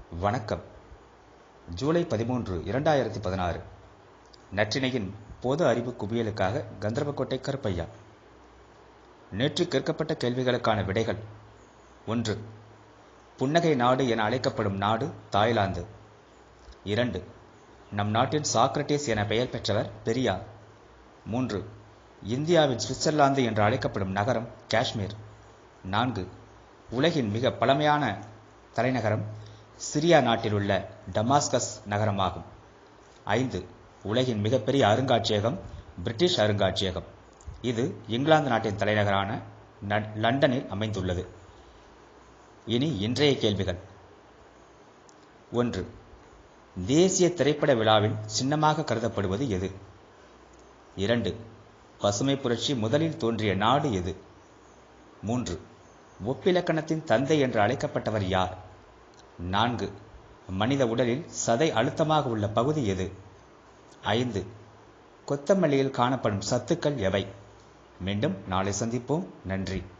வணக்கம் ஜூலை பதிமூன்று இரண்டாயிரத்தி பதினாறு நற்றினையின் பொது அறிவு குவியலுக்காக கந்தர்வக்கோட்டை கருப்பையா நேற்று கேட்கப்பட்ட கேள்விகளுக்கான விடைகள் ஒன்று புன்னகை நாடு என அழைக்கப்படும் நாடு தாய்லாந்து இரண்டு நம் நாட்டின் சாக்ரட்டிஸ் என பெயர் பெற்றவர் பெரியார் மூன்று இந்தியாவின் சுவிட்சர்லாந்து என்று அழைக்கப்படும் நகரம் காஷ்மீர் நான்கு உலகின் மிக பழமையான தலைநகரம் சிரியா நாட்டில் உள்ள டமாஸ்கஸ் நகரமாகும் ஐந்து உலகின் மிகப்பெரிய அருங்காட்சியகம் பிரிட்டிஷ் அருங்காட்சியகம் இது இங்கிலாந்து நாட்டின் தலைநகரான லண்டனில் அமைந்துள்ளது இனி இன்றைய கேள்விகள் ஒன்று தேசிய திரைப்பட விழாவின் சின்னமாக கருதப்படுவது எது இரண்டு பசுமை புரட்சி முதலில் தோன்றிய நாடு எது மூன்று ஒப்பிலக்கணத்தின் தந்தை என்று அழைக்கப்பட்டவர் யார் நான்கு மனித உடலில் சதை அழுத்தமாக உள்ள பகுதி எது ஐந்து கொத்தமல்லியில் காணப்படும் சத்துக்கள் எவை மீண்டும் நாளை சந்திப்போம் நன்றி